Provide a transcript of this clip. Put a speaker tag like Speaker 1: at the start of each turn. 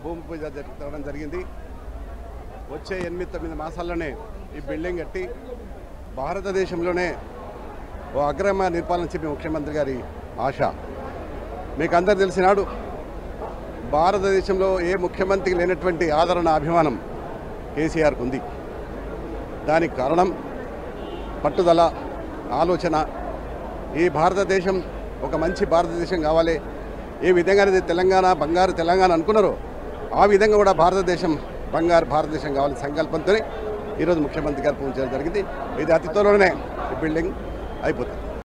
Speaker 1: భూమి పూజ జరగడం జరిగింది వచ్చే ఎనిమిది తొమ్మిది మాసాల్లోనే ఈ బిల్డింగ్ కట్టి భారతదేశంలోనే ఓ అగ్రమ నిర్పాలన చెప్పి ముఖ్యమంత్రి గారి ఆశ మీకు అందరు తెలిసినాడు భారతదేశంలో ఏ ముఖ్యమంత్రికి లేనటువంటి ఆదరణ అభిమానం కేసీఆర్కు ఉంది దానికి కారణం పట్టుదల ఆలోచన ఈ భారతదేశం ఒక మంచి భారతదేశం కావాలి ఏ విధంగా అయితే తెలంగాణ బంగారు తెలంగాణ అనుకున్నారో ఆ విధంగా కూడా భారతదేశం బంగారు భారతదేశం కావాలని సంకల్పంతో ఈరోజు ముఖ్యమంత్రి గారు పూజ చేయడం జరిగింది ఇది అతి త్వరలోనే ఈ బిల్డింగ్ అయిపోతుంది